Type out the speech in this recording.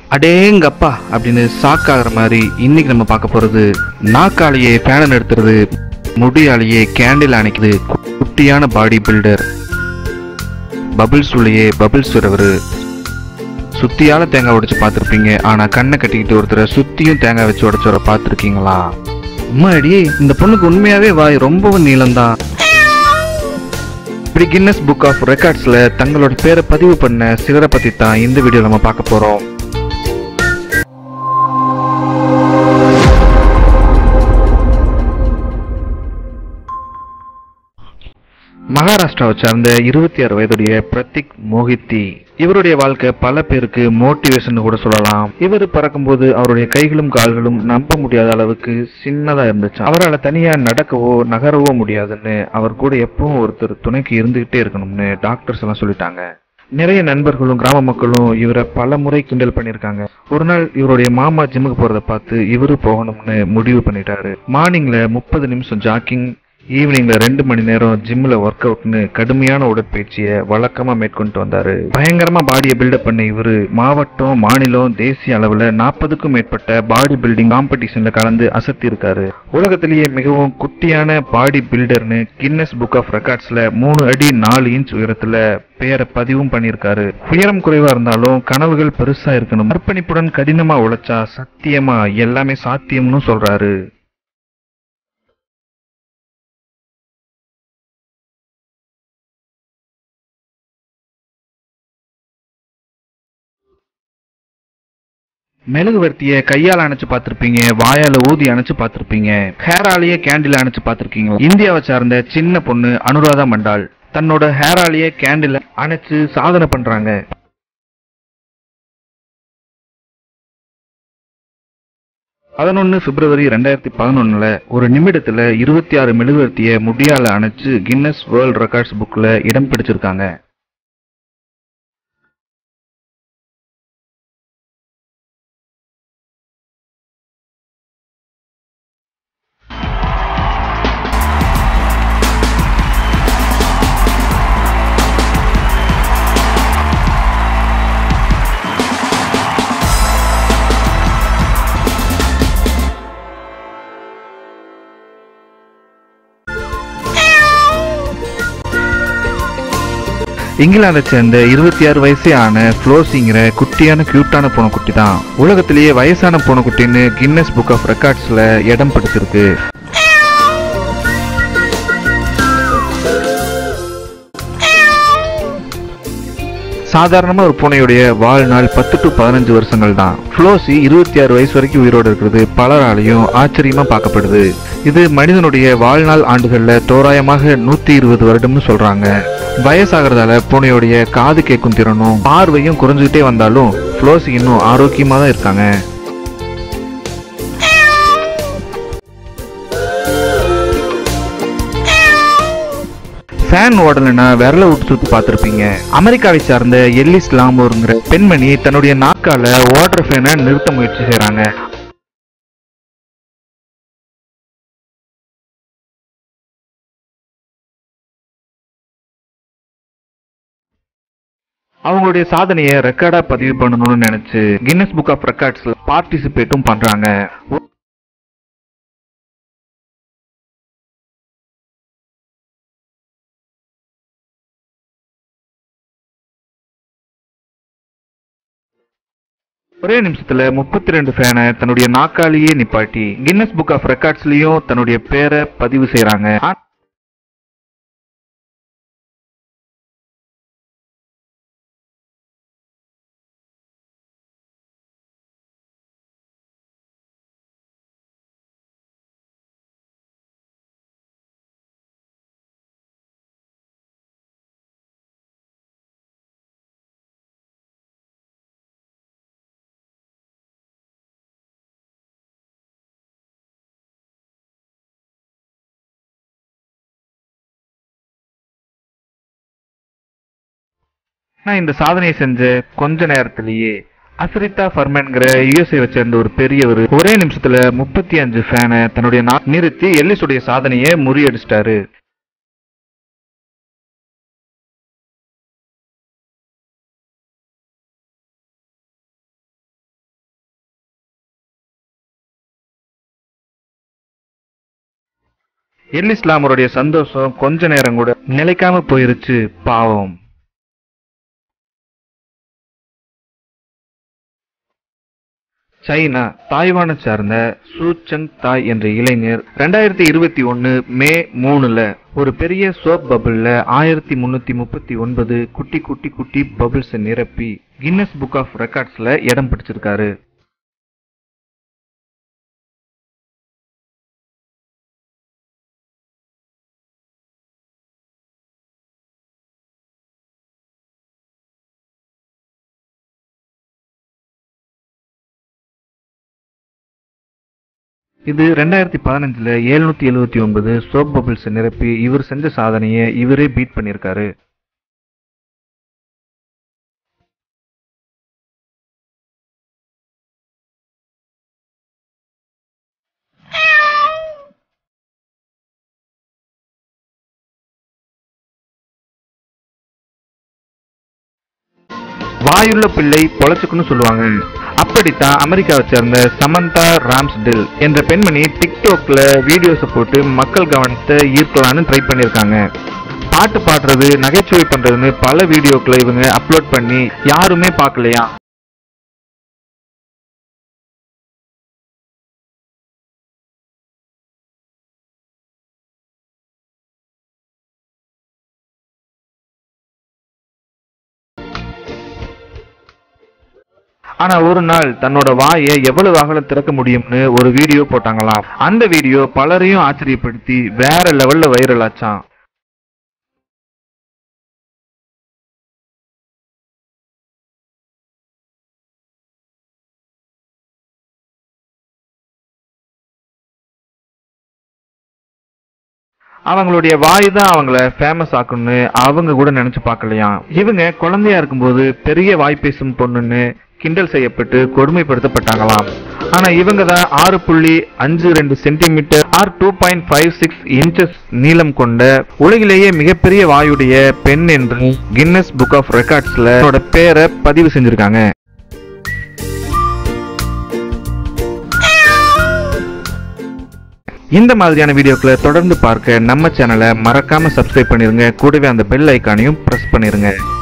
அடேங்கப்பா அப்படின்னு ஷாக் ஆகுற மாதிரி இன்னைக்கு நம்ம பார்க்க போறது நாக்காலேயே ஃபேனை நிறுத்துறது முடியாலேயே கேண்டில் அணைக்குது குட்டியான பாடி பில்டர் பபிள்ஸ் உள்ளேயே பபிள்ஸ் வரவரு சுத்தியால தேங்காய் உடைச்சு பார்த்துருப்பீங்க ஆனா கண்ணை கட்டிக்கிட்டு ஒருத்தரை சுத்தியும் தேங்காய் வச்சு உடைச்சவரை பார்த்துருக்கீங்களா அம்மாடி இந்த பொண்ணுக்கு உண்மையாவே வாய் ரொம்பவும் நீளம்தான் இப்படி கின்னஸ் புக் ஆஃப் ரெக்கார்ட்ஸ்ல தங்களோட பேரை பதிவு பண்ண சிலரை பத்தி தான் இந்த வீடியோ நம்ம பார்க்க போறோம் மகாராஷ்டிராவை சார்ந்த இருபத்தி ஆறு வயதுடைய பிரத்திக் மோஹித்தி இவருடைய வாழ்க்கை பல பேருக்கு மோட்டிவேஷன் கூட சொல்லலாம் இவர் பறக்கும்போது அவருடைய கைகளும் கால்களும் நம்ப முடியாத அளவுக்கு சின்னதா இருந்துச்சு அவரால் தனியா நடக்கவோ நகரவோ முடியாதுன்னு அவர் கூட எப்பவும் ஒருத்தர் துணைக்கு இருந்துகிட்டே இருக்கணும்னு டாக்டர்ஸ் எல்லாம் சொல்லிட்டாங்க நிறைய நண்பர்களும் கிராம மக்களும் இவரை பல முறை கிண்டல் பண்ணியிருக்காங்க ஒரு நாள் இவருடைய மாமா ஜிம்முக்கு போறதை பார்த்து இவரு போகணும்னு முடிவு பண்ணிட்டாரு மார்னிங்ல முப்பது நிமிஷம் ஜாக்கிங் ஈவினிங்ல ரெண்டு மணி நேரம் ஜிம்ல ஒர்க் அவுட்னு கடுமையான உடற்பயிற்சியை வழக்கமா மேற்கொண்டு வந்தாரு பயங்கரமா பாடியை பில்டப் பண்ண இவரு மாவட்டம் மாநிலம் தேசிய அளவுல நாற்பதுக்கும் மேற்பட்ட பாடி பில்டிங் காம்படிஷன்ல கலந்து அசத்தி இருக்காரு உலகத்திலேயே மிகவும் குட்டியான பாடி பில்டர்னு கின்னஸ் புக் ஆஃப் ரெக்கார்ட்ஸ்ல மூணு அடி நாலு இன்ச் உயரத்துல பெயரை பதிவும் பண்ணியிருக்காரு உயரம் குறைவா இருந்தாலும் கனவுகள் பெருசா இருக்கணும் அர்ப்பணிப்புடன் கடினமா உழைச்சா சத்தியமா எல்லாமே சாத்தியம்னு சொல்றாரு மெழுகுவர்த்திய கையால அணைச்சு பார்த்திருப்பீங்க வாயால ஊதி அணைச்சு பார்த்திருப்பீங்க ஹேராலேயே கேண்டில் அணைச்சு பார்த்திருக்கீங்க இந்தியாவை சார்ந்த சின்ன பொண்ணு அனுராதா மண்டால் தன்னோட ஹேராலேயே கேண்டில் அணைச்சு சாதனை பண்றாங்க பதினொன்னு பிப்ரவரி ரெண்டாயிரத்தி பதினொன்னுல ஒரு நிமிடத்துல இருபத்தி ஆறு மெழுகுவர்த்திய முடியால அணைச்சு கின்னஸ் வேர்ல்ட் ரெக்கார்ட்ஸ் புக்ல இடம் பிடிச்சிருக்காங்க இங்கிலாந்தை சேர்ந்த இருபத்தி ஆறு வயசே ஆன ஃப்ளோசிங்கிற குட்டியான கியூட்டான பூனைக்குட்டி தான் உலகத்திலேயே வயசான பூனைக்குட்டின்னு கின்னஸ் புக் ஆஃப் ரெக்கார்ட்ஸ்ல இடம் பிடிச்சிருக்கு சாதாரணமா ஒரு பூனையுடைய வாழ்நாள் பத்து டு பதினஞ்சு வருஷங்கள் தான் ஃப்ளோசி இருபத்தி ஆறு வயசு வரைக்கும் உயிரோடு இருக்கிறது பலராலையும் ஆச்சரியமா பார்க்கப்படுது இது மனிதனுடைய வாழ்நாள் ஆண்டுகள்ல தோராயமாக நூத்தி இருபது வருடம்னு சொல்றாங்க வயசாகிறதால பூனையுடைய காது கேட்கும் திறனும் பார்வையும் குறைஞ்சுக்கிட்டே வந்தாலும் ஃப்ளோசி இன்னும் ஆரோக்கியமா தான் இருக்காங்க ஃபேன் ஓடலைன்னா விரல விட்டு சுத்தி பார்த்துருப்பீங்க அமெரிக்காவை சார்ந்த எல்லிஸ் லாமோருங்கிற பெண்மணி தன்னுடைய நாக்கால ஓடுற ஃபேனை நிறுத்த முயற்சி செய்றாங்க அவங்களுடைய சாதனையை ரெக்கார்டா பதிவு பண்ணணும்னு நினைச்சு கின்னஸ் புக் ஆஃப் ரெக்கார்ட்ஸ்ல பார்ட்டிசிபேட்டும் பண்றாங்க ஒரே நிமிஷத்துல முப்பத்தி ரெண்டு ஃபேனை தன்னுடைய நாக்காலேயே நிப்பாட்டி கின்னஸ் புக் ஆஃப் ரெக்கார்ட்ஸ்லயும் தன்னுடைய பேரை பதிவு செய்றாங்க ஆ- நான் இந்த சாதனையை செஞ்ச கொஞ்ச நேரத்திலேயே அசரிதா ஃபர்மன்கிற யூஎஸ்ஏ சேர்ந்த ஒரு பெரியவர் ஒரே நிமிஷத்துல முப்பத்தி அஞ்சு ஃபேனை தன்னுடைய நா- நிறுத்தி எல்லிஸுடைய சாதனையை முறியடிச்சிட்டாரு எல்லிஸ்லாம் அவருடைய சந்தோஷம் கொஞ்ச நேரம் கூட நிலைக்காம போயிருச்சு பாவம் சைனா தாய்வானை சார்ந்த சூச்சங் தாய் என்ற இளைஞர் ரெண்டாயிரத்தி இருபத்தி ஒன்னு மே மூணுல ஒரு பெரிய சோப் பபிள்ல ஆயிரத்தி முன்னூத்தி முப்பத்தி ஒன்பது குட்டி குட்டி குட்டி பபிள்ஸ் நிரப்பி கின்னஸ் புக் ஆஃப் ரெக்கார்ட்ஸ்ல இடம் பிடிச்சிருக்காரு இது ரெண்டாயிரத்தி பதினஞ்சுல எழுநூத்தி எழுவத்தி ஒன்பது சோப் பபிள்ஸ் நிரப்பி இவர் செஞ்ச சாதனையை இவரே பீட் பண்ணியிருக்காரு வாயுள்ள பிள்ளை பொழைச்சுக்குன்னு சொல்லுவாங்க அப்படித்தான் அமெரிக்காவை சேர்ந்த சமந்தா ராம்ஸ்டில் என்ற பெண்மணி டிக்டாக்ல வீடியோஸை போட்டு மக்கள் கவனத்தை ஈர்க்கலான்னு ட்ரை பண்ணியிருக்காங்க பாட்டு பாடுறது நகைச்சுவை பண்றதுன்னு பல வீடியோக்களை இவங்க அப்லோட் பண்ணி யாருமே பார்க்கலையா ஆனா ஒரு நாள் தன்னோட வாயை எவ்வளவு அகலம் திறக்க முடியும்னு ஒரு வீடியோ போட்டாங்களாம் அந்த வீடியோ பலரையும் ஆச்சரியப்படுத்தி வேற லெவல்ல வைரல் ஆச்சாம் அவங்களுடைய வாய் தான் அவங்கள ஃபேமஸ் ஆக்கணும்னு அவங்க கூட நினைச்சு பார்க்கலையாம் இவங்க குழந்தையா இருக்கும்போது பெரிய வாய் பேசும் பொண்ணுன்னு கிண்டல் செய்யப்பட்டு கொடுமைப்படுத்தப்பட்டாங்களாம் ஆனா இவங்க தான் ஆறு புள்ளி அஞ்சு ரெண்டு centimetre or two point five six inches நீளம் கொண்ட உலகிலேயே மிகப்பெரிய வாயுடைய பெண் என்று கின்னஸ் புக் ஆஃப் ரெக்கார்ட்ஸ்ல தன்னோட பேரை பதிவு செஞ்சிருக்காங்க இந்த மாதிரியான வீடியோக்களை தொடர்ந்து பார்க்க நம்ம சேனலை மறக்காம சப்ஸ்கிரைப் பண்ணிருங்க கூடவே அந்த பெல் ஐக்கானையும் பிரஸ் பண்ணிருங்க